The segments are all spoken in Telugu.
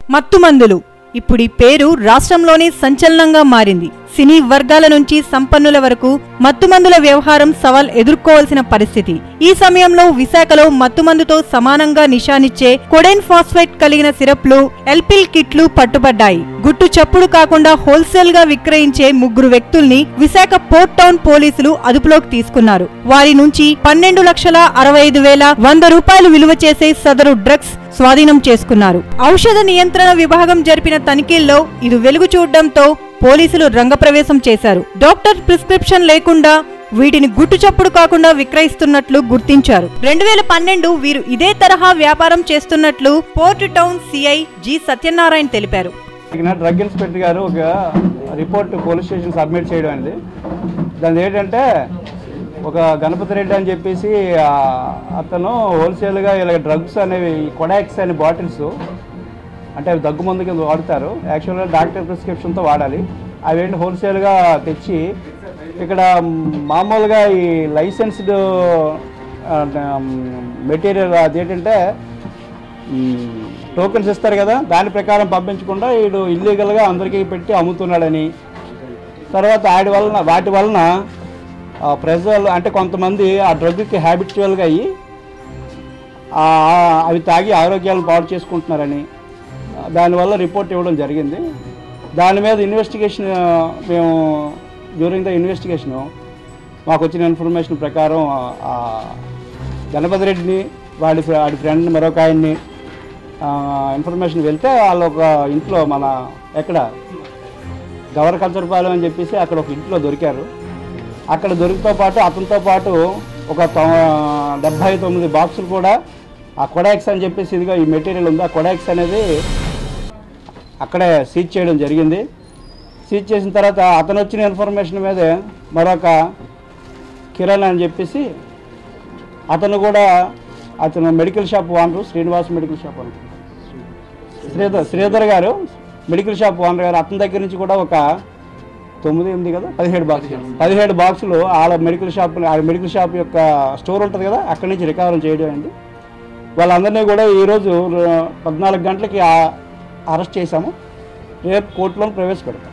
మత్తుమందులు ఇప్పుడు ఈ పేరు రాష్ట్రంలోనే సంచలనంగా మారింది సినీ వర్గాల నుంచి సంపన్నుల వరకు మత్తుమందుల వ్యవహారం సవాల్ ఎదుర్కోవాల్సిన పరిస్థితి ఈ సమయంలో విశాఖలో మత్తుమందుతో సమానంగా నిషానిచ్చే కొడైన్ ఫాస్ఫేట్ కలిగిన సిరప్లు ఎల్పిల్ కిట్లు పట్టుబడ్డాయి గుట్టు చప్పుడు కాకుండా హోల్సేల్ గా విక్రయించే ముగ్గురు వ్యక్తుల్ని విశాఖ పోర్ట్ టౌన్ పోలీసులు అదుపులోకి తీసుకున్నారు వారి నుంచి పన్నెండు లక్షల అరవై ఐదు వేల వంద రూపాయలు విలువ చేసే సదరు డ్రగ్స్ స్వాధీనం చేసుకున్నారు ఔషధ నియంత్రణ విభాగం జరిపిన తనిఖీల్లో ఇది వెలుగు చూడడంతో పోలీసులు రంగప్రవేశం చేశారు డాక్టర్ ప్రిస్క్రిప్షన్ లేకుండా వీటిని గుట్టు చప్పుడు కాకుండా విక్రయిస్తున్నట్లు గుర్తించారు రెండు వేల పన్నెండు వీరు ఇదే తరహా వ్యాపారం చేస్తున్నట్లు port town CI G Satyanarayana తెలిపారు ఇక డ్రగ్ ఇన్స్పెక్టర్ గారు ఒక రిపోర్ట్ పోలీస్ స్టేషన్ సబ్మిట్ చేయడం అనేది దాని ఏంటంటే ఒక గణపతి రెడ్డి అని చెప్పేసి ఆ, అతను హోల్సేల్గా ఇలా డ్రగ్స్ అనేవి కొడాక్స్ అనే బాటిల్స్ అంటే అవి దగ్గు మందు కింద వాడతారు యాక్చువల్గా డాక్టర్ ప్రిస్క్రిప్షన్తో వాడాలి అవి ఏంటి హోల్సేల్గా తెచ్చి ఇక్కడ మామూలుగా ఈ లైసెన్స్డ్ మెటీరియల్ అదేంటంటే టోకెన్స్ ఇస్తారు కదా దాని ప్రకారం పంపించకుండా వీడు ఇల్లీగల్గా అందరికీ పెట్టి అమ్ముతున్నాడని తర్వాత వాటి వలన వాటి వలన ఆ, ప్రజలు అంటే కొంతమంది ఆ డ్రగ్కి హ్యాబిచువల్గా అయ్యి ఆ, అవి తాగి ఆరోగ్యాలను పాడు చేసుకుంటున్నారని ఆ, దానివల్ల రిపోర్ట్ ఇవ్వడం జరిగింది దాని మీద ఇన్వెస్టిగేషన్ ఆ, మేము డ్యూరింగ్ ద ఇన్వెస్టిగేషను మాకు వచ్చిన ఇన్ఫర్మేషన్ ప్రకారం ఆ, గణపతి రెడ్డిని వాడి ఫ్రె- వాడి ఫ్రెండ్ మరొక ఆయన్ని ఆ, ఇన్ఫర్మేషన్ వెళ్తే వాళ్ళు ఒక ఇంట్లో మన ఎక్కడ గవర్ కల్చర్పాలెం అని చెప్పేసి అక్కడ ఒక ఇంట్లో దొరికారు అక్కడ దొరికితో పాటు అతనితో పాటు ఒక తొ- డెబ్భై తొమ్మిది బాక్సులు కూడా ఆ కొడాక్స్ అని చెప్పేసి ఇదిగో ఈ మెటీరియల్ ఉంది ఆ కొడాక్స్ అనేది అక్కడే సీజ్ చేయడం జరిగింది సీజ్ చేసిన తర్వాత అతను వచ్చిన ఇన్ఫర్మేషన్ మీదే మరొక కిరణ్ అని చెప్పేసి అతను కూడా అతను medical shop owner Srinivas medical shop owner Sridhar Sridhar garu medical shop owner గారు అతని దగ్గర నుంచి కూడా ఒక తొమ్మిది ఎనిమిది కదా పదిహేడు బాక్సులు పదిహేడు బాక్సులు వాళ్ళ మెడికల్ షాప్ ఆ మెడికల్ షాప్ యొక్క స్టోర్ ఉంటుంది కదా అక్కడి నుంచి రికవర్ చేయడం అయింది వాళ్ళందరినీ కూడా ఈరోజు ర- పద్నాలుగు గంటలకి ఆ- అరెస్ట్ చేశాము రేపు కోర్టులో ప్రవేశపెడతాం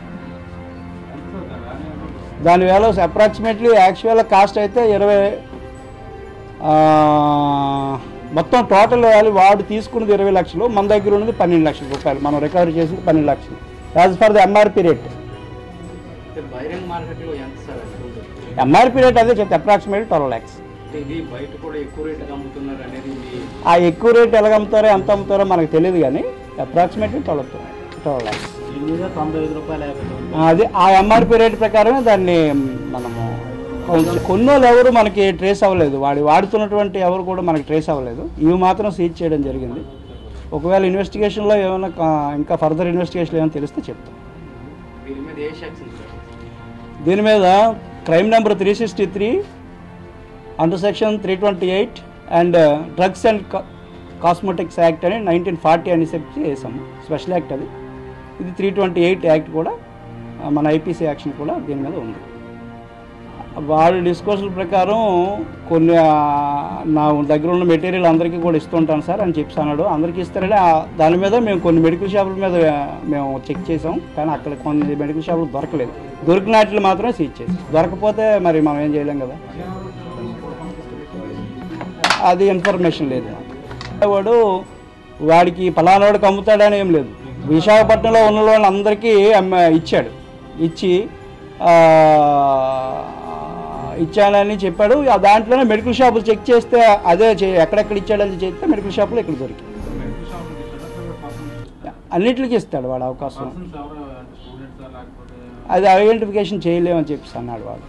దాని వేల అప్రాక్సిమేట్లీ యాక్చువల్ కాస్ట్ అయితే ఇరవై ఆ, మొత్తం టోటల్ వాల్యూ వాడు తీసుకున్నది ఇరవై లక్షలు మన దగ్గర ఉన్నది పన్నెండు లక్షల రూపాయలు మనం రికవరీ చేసింది పన్నెండు లక్షలు as per the MRP rate అంటే బహిరంగ మార్కెట్లో ఎంత సార్ అది? ఎంఆర్పి రేట్ అదే చెప్తే అప్రాక్సిమేట్ ట్వెల్వ్ ల్యాక్స్ అంటే ఇది బయట కూడా ఎక్కువ రేటుకి అమ్ముతున్నారు అనేది మీ ఆ ఎక్కువ రేట్ ఎలాగ అమ్ముతారో ఎంత అమ్ముతారో మనకు తెలియదు కానీ అప్రాక్సిమేట్లీ ట్వెల్వ్ ట్వెల్వ్ ల్యాక్స్ దీని మీద తొంభై ఐదు రూపాయలు యాభై తొమ్మిది అది ఆ ఎంఆర్పి రేట్ ప్రకారమే దాన్ని మనము కొన్- కొన్నోళ్ళు ఎవరు మనకి ట్రేస్ అవ్వలేదు వాడి వాడుతున్నటువంటి ఎవరు కూడా మనకి ట్రేస్ అవ్వలేదు ఇవి మాత్రం సీజ్ చేయడం జరిగింది ఒకవేళ ఇన్వెస్టిగేషన్లో ఏమైనా కా- ఇంకా ఫర్దర్ ఇన్వెస్టిగేషన్ ఏమైనా తెలిస్తే చెప్తాం దీని మీద ఏ సెక్షన్ సార్ దీని మీద crime number three sixty three under section three twenty eight and drugs and cosmetics act అని నైన్టీన్ ఫార్టీ అని చెప్పి వేసాము స్పెషల్ యాక్ట్ అది ఇది త్రీ ట్వంటీ ఎయిట్ యాక్ట్ కూడా ఆ, మన ఐపీసీ యాక్షన్ కూడా దీని మీద ఉంది వాళ్ళ డిస్కోర్సుల ప్రకారం కొన్ని ఆ, నా దగ్గర ఉన్న మెటీరియల్ అందరికీ కూడా ఇస్తుంటాను సార్ అని చెప్పి అన్నాడు అందరికీ ఇస్తారని ఆ- దాని మీద మేము కొన్ని మెడికల్ షాపుల మీద ఆ, మేము చెక్ చేసాం కానీ అక్కడ కొన్ని మెడికల్ షాపులు దొరకలేదు దొరికిన వాటిని మాత్రమే సీజ్ చేసాం దొరకపోతే మరి మనం ఏం చేయలేం కదా అది ఇన్ఫర్మేషన్ లేదు నాకు. వాడు వాడికి పలానాడికి అమ్ముతాడని ఏం లేదు విశాఖపట్నంలో ఉన్న వాళ్ళందరికీ అమ్మ ఇచ్చాడు ఇచ్చి ఆ, ఇచ్చానని చెప్పాడు ఆ దాంట్లోనే మెడికల్ షాపులు చెక్ చేస్తే అదే చే- ఎక్కడెక్కడ ఇచ్చాడని చెప్తే మెడికల్ షాపులో ఇక్కడ దొరికి అన్నిటికీ ఇస్తాడు వాడు అవకాశం అది ఐడెంటిఫికేషన్ చేయలేమని చెప్పేసి అన్నాడు వాడు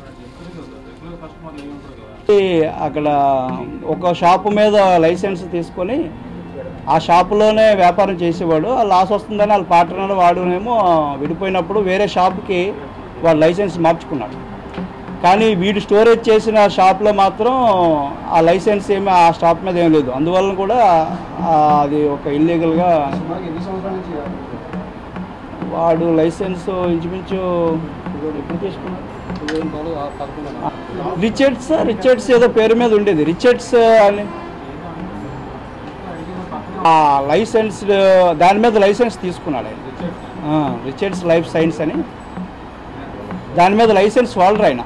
ఈ అక్కడ ఒక షాపు మీద లైసెన్స్ తీసుకొని ఆ షాపులోనే వ్యాపారం చేసేవాడు ఆ లాస్ వస్తుందని వాళ్ళ పార్ట్నర్ వాడునేమో విడిపోయినప్పుడు వేరే షాప్కి వాడు లైసెన్స్ మార్చుకున్నాడు కానీ వీడు స్టోరేజ్ చేసిన షాప్లో మాత్రం ఆ లైసెన్స్ ఏమి ఆ షాప్ మీద ఏం లేదు అందువలన కూడా ఆ, అది ఒక ఇల్లీగల్గా వాడు లైసెన్స్ ఇంచుమించు ఎప్పుడు తీసుకున్నాడు రిచర్డ్స్ రిచర్డ్స్ ఏదో పేరు మీద ఉండేది రిచర్డ్స్ అని ఆ లైసెన్స్ దాని మీద లైసెన్స్ తీసుకున్నాడు ఆయన ఆ, రిచర్డ్స్ లైఫ్ సైన్స్ అని దాని మీద లైసెన్స్ హోల్డర్ ఆయన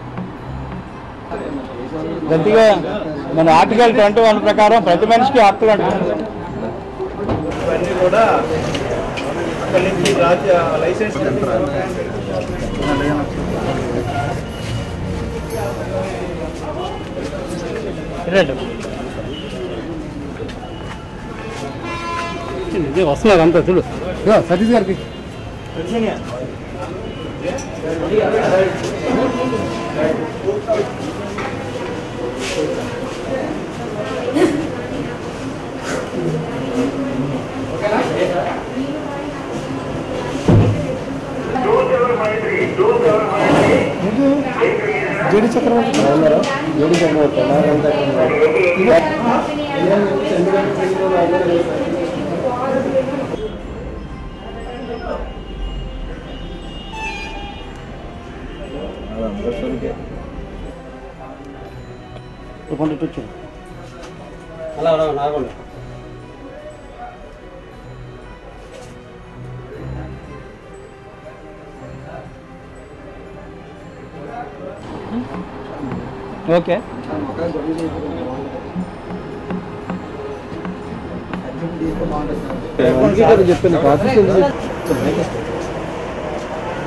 గట్టిగా మన ఆర్టికల్ ట్వంటీ వన్ ప్రకారం ప్రతి మనిషికి హక్కులు అంటారు ఇవన్నీ కూడా అక్కడి నుంచి రాజ్య లైసెన్స్ వస్తున్నారు అంతా చూడు సతీష్ గారికి జేడి చక్రవర్తి జేడి చక్రవర్తి అలా అలా నాగోండి ఓకే చెప్పాను